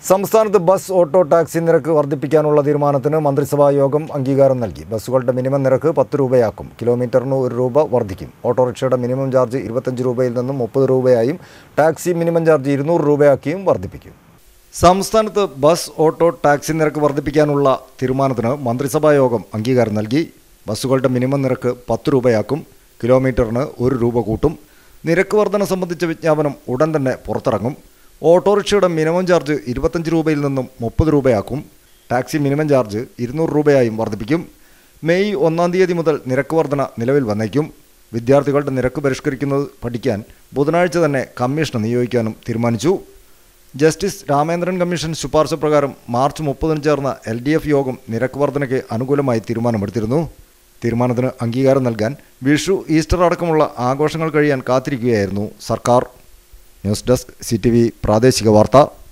സംസ്ഥാനത്ത് bus auto taxi നിരക്ക് വർദ്ധിപ്പിക്കാനുള്ള തീരുമാനത്തിന് മന്ത്രിസഭാ യോഗം അംഗീകാരം നൽകി ബസ്സുകളുടെ മിനിമം നിരക്ക് പത്ത് രൂപയാക്കും കിലോമീറ്ററിന് ഒരു രൂപ വർദ്ധിക്കും ഓട്ടോറിക്ഷയുടെ മിനിമം ചാർജ് ഇരുപത്തഞ്ച് രൂപയിൽ നിന്നും മുപ്പത് രൂപയായും ടാക്സി മിനിമം ചാർജ് ഇരുന്നൂറ് രൂപയാക്കിയും വർദ്ധിപ്പിക്കും സംസ്ഥാനത്ത് ബസ് ഓട്ടോ ടാക്സി നിരക്ക് വർദ്ധിപ്പിക്കാനുള്ള തീരുമാനത്തിന് മന്ത്രിസഭാ യോഗം അംഗീകാരം നൽകി ബസ്സുകളുടെ മിനിമം നിരക്ക് പത്ത് രൂപയാക്കും കിലോമീറ്ററിന് ഒരു രൂപ കൂട്ടും നിരക്ക് വർധന സംബന്ധിച്ച വിജ്ഞാപനം ഉടൻ തന്നെ പുറത്തിറങ്ങും ഓട്ടോറിക്ഷയുടെ മിനിമം ചാർജ് ഇരുപത്തഞ്ച് രൂപയിൽ നിന്നും മുപ്പത് രൂപയാക്കും ടാക്സി മിനിമം ചാർജ് ഇരുന്നൂറ് രൂപയായും വർദ്ധിപ്പിക്കും മെയ് ഒന്നാം തീയതി മുതൽ നിരക്ക് വർധന നിലവിൽ വന്നേക്കും വിദ്യാർത്ഥികളുടെ നിരക്ക് പരിഷ്കരിക്കുന്നത് പഠിക്കാൻ ബുധനാഴ്ച തന്നെ കമ്മീഷനെ നിയോഗിക്കാനും തീരുമാനിച്ചു ജസ്റ്റിസ് രാമേന്ദ്രൻ കമ്മീഷൻ ശുപാർശ പ്രകാരം മാർച്ച് മുപ്പതിന് ചേർന്ന എൽ ഡി എഫ് യോഗം നിരക്ക് വർധനയ്ക്ക് അനുകൂലമായി തീരുമാനമെടുത്തിരുന്നു തീരുമാനത്തിന് അംഗീകാരം നൽകാൻ വിഷു ഈസ്റ്റർ അടക്കമുള്ള ആഘോഷങ്ങൾ കഴിയാൻ കാത്തിരിക്കുകയായിരുന്നു സർക്കാർ ന്യൂസ് ഡെസ്ക് സി പ്രാദേശിക വാർത്ത